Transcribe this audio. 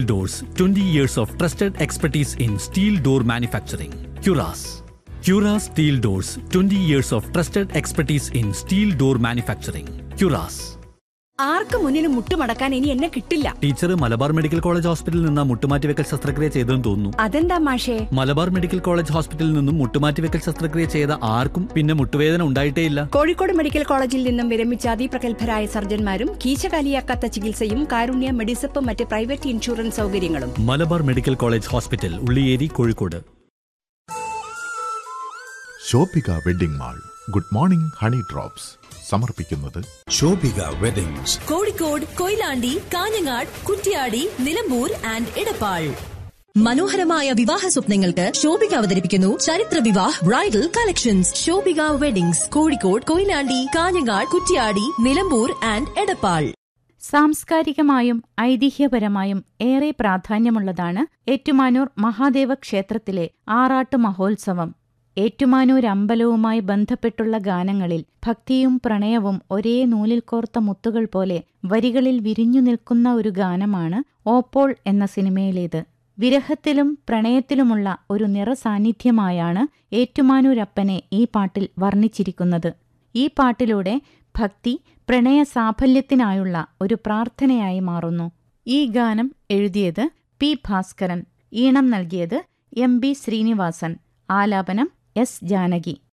Doors 20 years of trusted expertise in steel door manufacturing. Curas. Curas Steel Doors 20 years of trusted expertise in steel door manufacturing. Curas. ആർക്ക് മുന്നിലും മുട്ടുമടക്കാൻ ഇനി എന്നെ കിട്ടില്ല teacher Malabar medical college ഹോസ്പിറ്റലിൽ നിന്ന് മുട്ടുമാറ്റിവെക്കൽ ശസ്ത്രക്രിയ ചെയ്തെന്ന് തോന്നുന്നു അതെന്താ മാഷേ മലബാർ മെഡിക്കൽ കോളേജ് ഹോസ്പിറ്റലിൽ നിന്നും മുട്ടുമാറ്റിവെക്കൽ ശസ്ത്രക്രിയ ചെയ്ത ആർക്കും പിന്നെ മുട്ടുവേദന ഉണ്ടായിട്ടേയില്ല കോഴിക്കോട് മെഡിക്കൽ കോളേജിൽ നിന്നും വിരമിച്ച അതിപ്രഗത്ഭരായ സർജന്മാരും കീശകാലിയാക്കാത്ത ചികിത്സയും കാരുണ്യ മെഡിസപ്പ് മറ്റ് പ്രൈവറ്റ് ഇൻഷുറൻസ് സൗകര്യങ്ങളും Malabar medical college hospital Ulliyeri Kozhikode Shobhika wedding mall good morning honey drops സമർപ്പിക്കുന്നത് ശോഭിക വെഡിങ്സ് കോഴിക്കോട് കൊയിലാണ്ടി കാഞ്ഞങ്ങാട് കുറ്റ്യാടി നിലമ്പൂർ ആൻഡ് ഇടപ്പാൾ മനോഹരമായ വിവാഹ സ്വപ്നങ്ങൾക്ക് ശോഭിക അവതരിപ്പിക്കുന്നു ചരിത്ര Vivah bridal collections Shobhika weddings Kozhikode Koyilandy Kanhangad Kuttiady Nilambur and Edappal സാംസ്കാരികമായും ഐതിഹ്യപരമായും ഏറെ പ്രാധാന്യമുള്ളതാണ് ഏറ്റുമാനൂർ മഹാദേവ ക്ഷേത്രത്തിലെ ആറാട്ട് മഹോത്സവം ഏറ്റുമാനൂർ അമ്പലവുമായി ബന്ധപ്പെട്ടുള്ള ഗാനങ്ങളിൽ ഭക്തിയും പ്രണയവും ഒരേ നൂലിൽ കോർത്ത മുത്തുകൾ പോലെ വരികളിൽ വിരിഞ്ഞു നിൽക്കുന്ന ഒരു ഗാനമാണ് ഓപ്പോൾ എന്ന സിനിമയിലേത് വിരഹത്തിലും പ്രണയത്തിലുമുള്ള ഒരു നിറസാന്നിധ്യമായാണ് ഏറ്റുമാനൂരപ്പനെ ഈ പാട്ടിൽ വർണ്ണിച്ചിരിക്കുന്നത് ഈ പാട്ടിലൂടെ ഭക്തി പ്രണയ സാഫല്യത്തിനായുള്ള ഒരു പ്രാർത്ഥനയായി മാറുന്നു ഈ ഗാനം എഴുതിയത് പി ഭാസ്കരൻ ഈണം നൽകിയത് എം ബി ശ്രീനിവാസൻ ആലാപനം എസ് ജാനകി